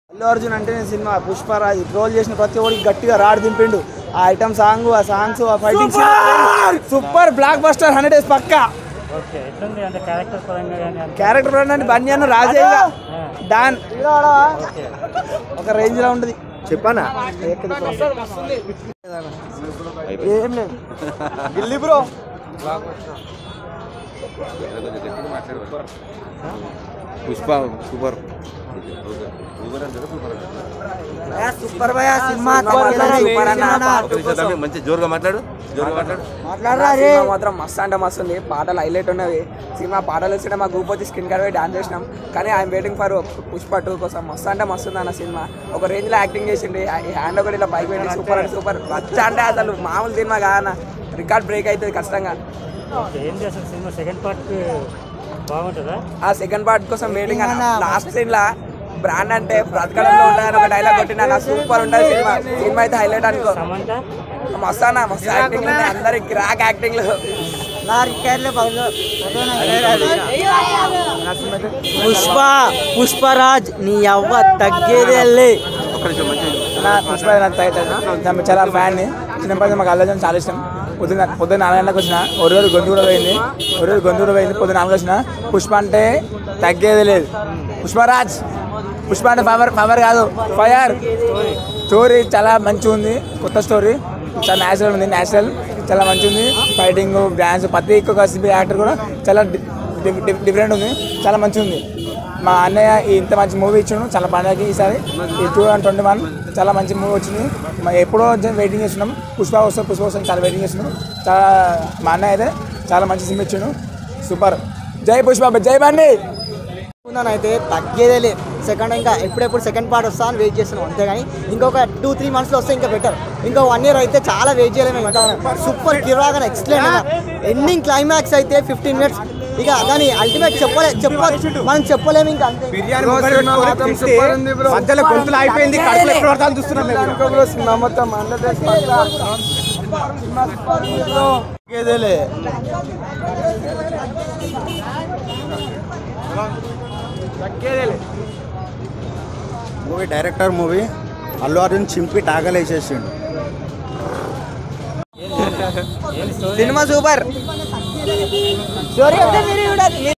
అల్లు అర్జున్ అంటే నేను cinema Pushparaj role చేసిన ప్రతి ఒక్కరికి గట్టిగా రాడ్ దింపిండు ఆ ఐటమ్ సాంగ్ ఆ సాంగ్స్ ఆ fighting super blockbuster hundred days పక్కా ఓకే ఎట్లుంది అంటే క్యారెక్టర్ పరంగా కానీ అంత క్యారెక్టర్ అంటే బన్యాను రాజయ్య డాన్ ఒక రేంజ్ లో ఉంటుంది చెప్పానా ఏం లేదు గిల్లి బ్రో పుష్ప సూపర్ సూపర్ భయ సినిమా మంచి జోరుగా మాట్లాడు జోరుగా మాట్లాడు సినిమా మాత్రం మస్తు అంటే మస్తు ఉంది పాటలు హైలైట్ ఉన్నవి సినిమా పాటలు వచ్చిన మా గ్రూప్ వచ్చి స్క్రీన్ కార్డ్ డాన్స్ చేసినాం కానీ I'm waiting for Pushpa two కోసం మస్తు అంటే మస్తు ఉంది అన్న సినిమా ఒక రేంజ్ లో యాక్టింగ్ చేసింది ఈ హ్యాండ్ ఒకటి ఇలా పైకి పెట్టి సూపర్ అంటే సూపర్ మచ్చ అంటే అసలు మామూలు సినిమా కాదన్న రికార్డ్ బ్రేక్ అవుతుంది ఖచ్చితంగా ఓకే ఏం చేస్తారు సినిమా సెకండ్ పార్ట్ బాగుంటుందా ఆ సెకండ్ పార్ట్ కోసం వెయిటింగ్ అన్న లాస్ట్ సీన్ లా బ్రాండ్ అంటే బ్రతకడంలో ఉంటుందని ఒక డైలాగ్ కొట్టిన సూపర్ ఉంటుంది సినిమా సినిమా అయితే హైలైట్ అనుకో సమంత మస్తు అన్న మస్తు యాక్టింగ్ అందరి క్రాక్ యాక్టింగ్ లో పుష్ప పుష్పరాజ్ నీ అవ్వ తగ్గేదే లే ఒక్క నిమిషం మంచి నా పుష్ప నాకు తగ్గుతుంది చాలా ఫ్యాన్ ని చిన్నప్పటి మాకు అల్లజన్ చాలా ఇష్టం పొద్దున్న పొద్దున్న నాలుగు గంటలకు వచ్చిన ఒక రోజు గొంతు కూడా పోయింది ఒక రోజు గొంతు కూడా పోయింది పొద్దున్న నాలుగు వచ్చిన పుష్ప అంటే తగ్గేది లేదు పుష్పరాజ్ పుష్ప అంటే పవర్ పవర్ కాదు ఫైర్ స్టోరీ చాలా మంచిగా ఉంది కొత్త స్టోరీ చాలా న్యాచురల్ ఉంది న్యాచురల్ చాలా మంచిగా ఉంది ఫైటింగ్ డ్యాన్స్ ప్రతి ఒక్క యాక్టర్ కూడా చాలా డిఫరెంట్ ఉంది చాలా మంచిగా ఉంది మా అన్నయ్య ఈ ఇంత మంచి మూవీ ఇచ్చాడు చాలా పండగకి ఈసారి ఈ టూ థౌసండ్ ట్వంటీ వన్ చాలా మంచి మూవీ వచ్చింది మా ఎప్పుడో వెయిటింగ్ చేస్తున్నాం పుష్ప వస్తుంది పుష్ప వస్తుంది చాలా వెయిటింగ్ చేస్తున్నాం చాలా మా అన్నయ్య అయితే చాలా మంచి సినిమా ఇచ్చాడు సూపర్ జై పుష్ప జై బండి అయితే తగ్గేదే లే సెకండ్ ఇంకా ఎప్పుడెప్పుడు సెకండ్ పార్ట్ వస్తా అని వెయిట్ చేస్తున్నాం అంతేగాని ఇంకొక టూ త్రీ మంత్స్లో వస్తే ఇంకా బెటర్ ఇంకా వన్ ఇయర్ అయితే చాలా వెయిట్ చేయలేము ఇంకా సూపర్ కిరాగా ఎక్సలెంట్ ఎండింగ్ క్లైమాక్స్ అయితే ఫిఫ్టీన్ మినిట్స్ ఇక దాని అల్టిమేట్ చెప్పలే చెప్ప మనం చెప్పలేము ఇంకా అంతే మధ్యలో గొంతులు అయిపోయింది కడుపులో ఎప్పుడు పడతాను చూస్తున్నాం మేము సినిమా మొత్తం తగ్గేదేలే తగ్గేదేలే movie director movie Allu Arjun చింపి టాగలేసేసిండు సినిమా సూపర్ స్టోరీ అంటే మీరు చూడాలి